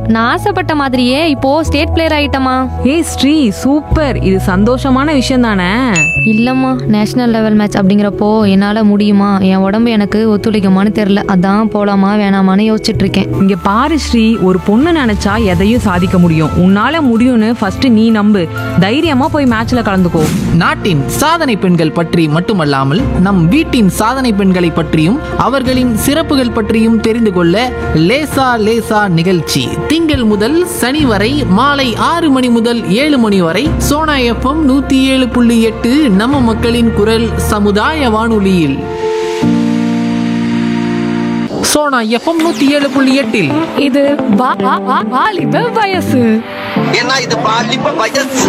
நான் ஆசைப்பட்ட மாதிரியே இப்போ ஸ்டேட் பிளேயர் ஆயிட்டமா ஏய் ஸ்ரீ சூப்பர் இது சந்தோஷமான விஷயம் தானே இல்லம்மா நேஷனல் லெவல் மேட்ச் அப்படிங்கிறப்போ என்னால முடியுமா என் உடம்பு எனக்கு ஒத்துழைக்குமான்னு தெரியல அதான் போலாமா வேணாமான்னு யோசிச்சுட்டு இருக்கேன் இங்க பாரு ஸ்ரீ ஒரு பொண்ணு நினைச்சா எதையும் சாதிக்க முடியும் உன்னால முடியும்னு ஃபர்ஸ்ட் நீ நம்பு தைரியமா போய் மேட்ச்ல கலந்துக்கோ நாட்டின் சாதனை பெண்கள் பற்றி மட்டுமல்லாமல் நம் வீட்டின் சாதனை பெண்களை பற்றியும் அவர்களின் சிறப்புகள் பற்றியும் தெரிந்து கொள்ள லேசா லேசா நிகழ்ச்சி திங்கள் முதல் சனி வரை மாலை ஆறு மணி முதல் ஏழு மணி வரை சோனா எஃப்எம் நூத்தி ஏழு புள்ளி எட்டு நம்ம மக்களின் குரல் சமுதாய வானொலியில் சோனா எஃப்எம் நூத்தி ஏழு புள்ளி எட்டில் இது வா- வா- வா- வாலிப வயசு ஏன்னா இது பாலிப்ப வயசு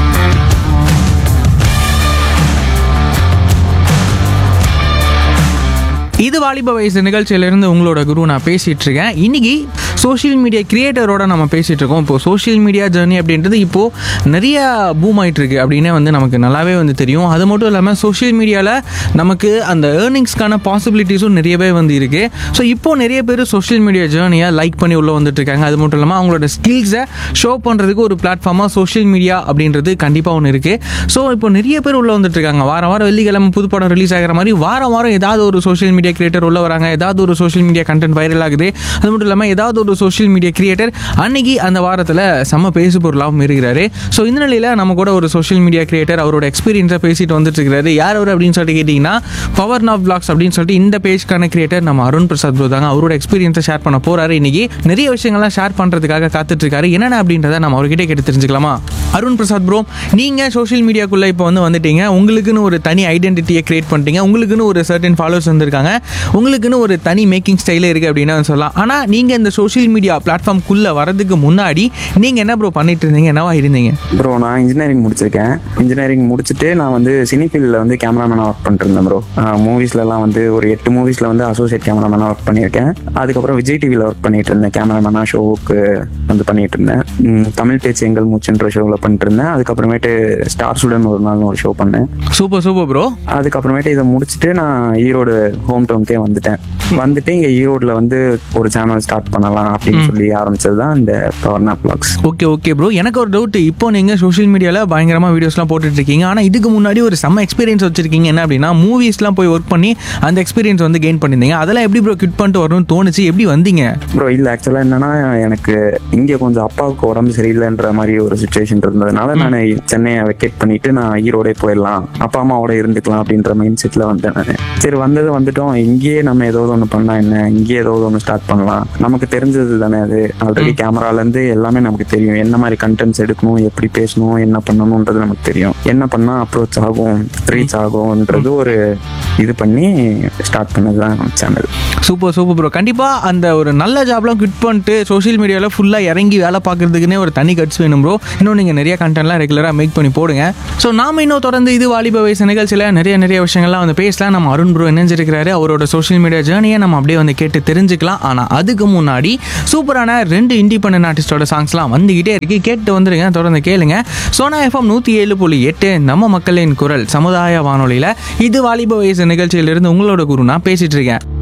இது வாலிப வயசு நிகழ்ச்சியிலிருந்து உங்களோட குரு நான் பேசிட்டு இருக்கேன் இன்னைக்கு சோஷியல் மீடியா கிரியேட்டரோட நம்ம பேசிட்டு இருக்கோம் இப்போ சோஷியல் மீடியா ஜேர்னி அப்படின்றது இப்போ நிறைய பூம் ஆயிட்டு இருக்கு அப்படின்னே வந்து நமக்கு நல்லாவே வந்து தெரியும் அது மட்டும் இல்லாமல் சோஷியல் மீடியாவில் நமக்கு அந்த ஏர்னிங்ஸ்க்கான பாசிபிலிட்டிஸும் நிறையவே வந்து இருக்கு ஸோ இப்போ நிறைய பேர் சோஷியல் மீடியா ஜேர்னியை லைக் பண்ணி உள்ள வந்துட்டு இருக்காங்க அது மட்டும் இல்லாமல் அவங்களோட ஸ்கில்ஸை ஷோ பண்ணுறதுக்கு ஒரு பிளாட்ஃபார்மாக சோஷியல் மீடியா அப்படின்றது கண்டிப்பாக ஒன்று இருக்கு ஸோ இப்போ நிறைய பேர் உள்ள வந்துட்டு இருக்காங்க வாரம் வாரம் வெள்ளிக்கிழமை புது படம் ரிலீஸ் ஆகிற மாதிரி வாரம் வாரம் ஏதாவது ஒரு சோஷியல் மீடியா கிரியேட்டர் உள்ள வராங்க ஏதாவது ஒரு சோஷியல் மீடியா கண்டென்ட் வைரல் ஆகுது அது மட்டும் இல்லாமல் ஏதாவது ஒரு சோஷியல் மீடியா கிரியேட்டர் அன்னைக்கு அந்த வாரத்தில் செம்ம பேசு பொருளாகவும் இருக்கிறாரு ஸோ இந்த நிலையில் நம்ம கூட ஒரு சோஷியல் மீடியா கிரியேட்டர் அவரோட எக்ஸ்பீரியன்ஸை பேசிட்டு வந்துட்டு இருக்காரு யார் அவர் அப்படின்னு சொல்லிட்டு கேட்டிங்கன்னா பவர் நாப் பிளாக்ஸ் அப்படின்னு சொல்லிட்டு இந்த பேஜ்க்கான கிரியேட்டர் நம்ம அருண் பிரசாத் ப்ரோ தாங்க அவரோட எக்ஸ்பீரியன்ஸை ஷேர் பண்ண போறாரு இன்னைக்கு நிறைய விஷயங்கள்லாம் ஷேர் பண்ணுறதுக்காக காத்துட்டு இருக்காரு என்னென்ன அப்படின்றத நம்ம அவர்கிட்ட கேட்டு தெரிஞ்சுக்கலாமா அருண் பிரசாத் ப்ரோ நீங்கள் சோஷியல் மீடியாக்குள்ளே இப்போ வந்து வந்துட்டீங்க உங்களுக்குன்னு ஒரு தனி ஐடென்டிட்டியை கிரியேட் பண்ணிட்டீங்க உங்களுக்குன்னு ஒரு சர்டன் ஃபாலோவர்ஸ் வந்திருக்காங்க உங்களுக்குன்னு ஒரு தனி மேக்கிங் ஸ்டைலே இருக்குது அப்படின்னு வந்து சொல்லலாம் ஆனால் நீங்கள் இந்த சோஷியல் மீடியா பிளாட்ஃபார்ம்குள்ளே வரதுக்கு முன்னாடி நீங்கள் என்ன ப்ரோ பண்ணிட்டு இருந்தீங்க என்னவா இருந்தீங்க ப்ரோ நான் இன்ஜினியரிங் முடிச்சிருக்கேன் இன்ஜினியரிங் முடிச்சுட்டு நான் வந்து சினி ஃபீல்டில் வந்து கேமராமேனாக ஒர்க் பண்ணிட்டு இருந்தேன் ப்ரோ மூவிஸ்லலாம் வந்து ஒரு எட்டு மூவிஸில் வந்து அசோசியேட் கேமராமேனாக ஒர்க் பண்ணியிருக்கேன் அதுக்கப்புறம் விஜய் டிவியில் ஒர்க் பண்ணிட்டு இருந்தேன் கேமராமேனாக ஷோவுக்கு வந்து பண்ணிட்டு இருந்தேன் ம், தமிழ் பேச்சு எங்கள் மூச்சுன்ற ஷோவில் பண்ணிட்டு இருந்தேன் அதுக்கப்புறமேட்டு ஸ்டார் ஸ்டூடெண்ட் ஒரு நாள்னு ஒரு ஷோ பண்ணேன் சூப்பர் சூப்பர் ப்ரோ அதுக்கப்புறமேட்டு இதை முடிச்சுட்டு நான் ஈரோடு ஹோம் டவுனுக்கே வந்துட்டேன் வந்துட்டு இங்கே ஈரோடில் வந்து ஒரு சேனல் ஸ்டார்ட் பண்ணலாம் அப்படின்னு சொல்லி ஆரம்பிச்சது தான் இந்த பவர்னா பிளாக்ஸ் ஓகே ஓகே ப்ரோ எனக்கு ஒரு டவுட் இப்போ நீங்கள் சோஷியல் மீடியாவில் பயங்கரமாக வீடியோஸ்லாம் போட்டுட்டு இருக்கீங்க ஆனால் இதுக்கு முன்னாடி ஒரு செம்ம எக்ஸ்பீரியன்ஸ் வச்சிருக்கீங்க என்ன அப்படின்னா மூவிஸ்லாம் போய் ஒர்க் பண்ணி அந்த எக்ஸ்பீரியன்ஸ் வந்து கெயின் பண்ணியிருந்தீங்க அதெல்லாம் எப்படி ப்ரோ கிட் பண்ணிட்டு வரணும்னு தோணுச்சு எப்படி வந்தீங்க ப்ரோ இல்லை ஆக்சுவலாக என்னன்னா எனக்கு இங்கே கொஞ்சம் அப்பாவுக்கு உடம்பு சரியில்லைன்ற மாதிரி ஒரு சுச்சுவேஷன் இருந்ததுனால நான் சென்னையை வெக்கேட் பண்ணிட்டு நான் ஈரோடே போயிடலாம் அப்பா அம்மாவோட இருந்துக்கலாம் அப்படின்ற மைண்ட் செட்டில் வந்தேன் நான் சரி வந்தது வந்துட்டோம் இங்கேயே நம்ம ஏதாவது ஒன்று பண்ணா என்ன இங்கேயே ஏதாவது ஒன்று ஸ்டார்ட் பண்ணலாம் நமக்கு தெரிஞ்சது தானே அது ஆல்ரெடி கேமராலேருந்து எல்லாமே நமக்கு தெரியும் என்ன மாதிரி கண்டென்ட்ஸ் எடுக்கணும் எப்படி பேசணும் என்ன பண்ணணுன்றது நமக்கு தெரியும் என்ன பண்ணால் அப்ரோச் ஆகும் ரீச் ஆகும்ன்றது ஒரு இது பண்ணி ஸ்டார்ட் பண்ணது தான் சேனல் சூப்பர் சூப்பர் ப்ரோ கண்டிப்பாக அந்த ஒரு நல்ல ஜாப்லாம் குவிட் பண்ணிட்டு சோஷியல் மீடியாவில் ஃபுல்லாக இறங்கி வேலை பார்க்கறதுக்குன்னே ஒரு தனி கட்ஸ் வேணும் ப்ரோ இன்னும் நீங்கள் நிறைய கண்டென்ட்லாம் ரெகுலராக மேக் பண்ணி போடுங்க ஸோ நாம இன்னும் தொடர்ந்து இது வாலிப வயசு நிகழ்ச்சியில் நிறைய நிறைய விஷயங்கள்லாம் வந்து பேசலாம் நம்ம அருண் ப்ரோ இணைஞ்சிருக்கிறாரு அவரோட சோஷியல் மீடியா ஜேர்னியை நம்ம அப்படியே வந்து கேட்டு தெரிஞ்சுக்கலாம் ஆனால் அதுக்கு முன்னாடி சூப்பரான ரெண்டு இண்டிபெண்டன்ட் ஆர்டிஸ்டோட சாங்ஸ்லாம் வந்துகிட்டே இருக்கு கேட்டு வந்துருங்க தொடர்ந்து கேளுங்க சோனா எஃப்எம் நூற்றி ஏழு புள்ளி எட்டு நம்ம மக்களின் குரல் சமுதாய வானொலியில் இது வாலிப வயசு நிகழ்ச்சியிலிருந்து உங்களோட குரு நான் பேசிட்டு இருக்கேன்